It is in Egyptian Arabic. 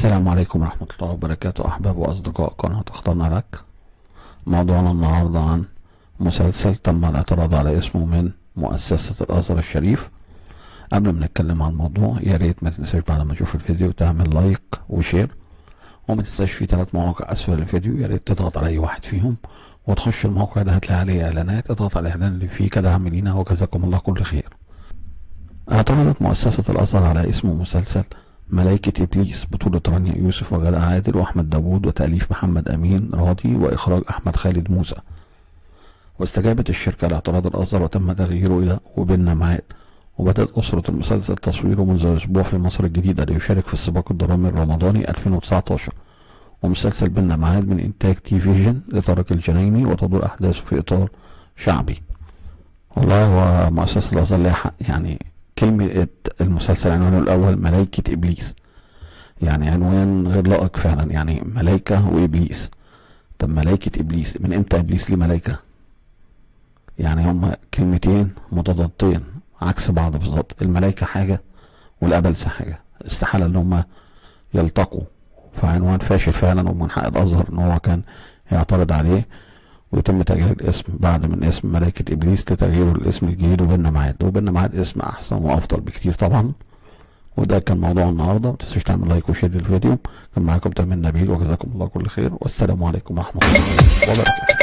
السلام عليكم ورحمة الله وبركاته أحباب وأصدقاء قناة اخترنا لك موضوعنا النهاردة عن مسلسل تم الاعتراض على اسمه من مؤسسة الأزهر الشريف قبل ما نتكلم عن الموضوع يا ريت ما تنساش بعد ما تشوف الفيديو تعمل لايك وشير وما تنساش في ثلاث مواقع أسفل الفيديو يا ريت تضغط على أي واحد فيهم وتخش الموقع ده هتلاقي عليه إعلانات اضغط على الإعلان اللي فيه كدعم لينا وجزاكم الله كل خير اعترضت مؤسسة الأزهر على اسم مسلسل ملايكة إبليس بطولة رانيا يوسف وغادة عادل وأحمد داوود وتأليف محمد أمين راضي وإخراج أحمد خالد موسى واستجابت الشركة لاعتراض الأزهر وتم تغييره إلى وبيننا ميعاد وبدأت أسرة المسلسل تصويره منذ أسبوع في مصر الجديدة ليشارك في السباق الدرامي الرمضاني 2019 ومسلسل بيننا ميعاد من إنتاج تي فيجن لطارق الجنايني وتدور أحداثه في إطار شعبي والله هو مؤسسة الأزهر ليها حق يعني كلمة المسلسل عنوانه الأول ملايكة إبليس يعني عنوان غير لائق فعلا يعني ملايكة وإبليس طب ملايكة إبليس من إمتى إبليس ليه ملايكة؟ يعني هما كلمتين متضادتين عكس بعض بالظبط الملايكة حاجة والأبلسة حاجة استحالة إن هما يلتقوا فعنوان فاشل فعلا ومن حق الأزهر إن هو كان يعترض عليه ويتم تغيير الاسم بعد من اسم ملائكة إبليس لتغييره الاسم الجديد وبيننا ميعاد وبيننا ميعاد اسم أحسن وأفضل بكتير طبعا وده كان موضوع النهارده ما تنسوش تعمل لايك وشير للفيديو كان معاكم تامر نبيل وجزاكم الله كل خير والسلام عليكم ورحمة الله وبركاته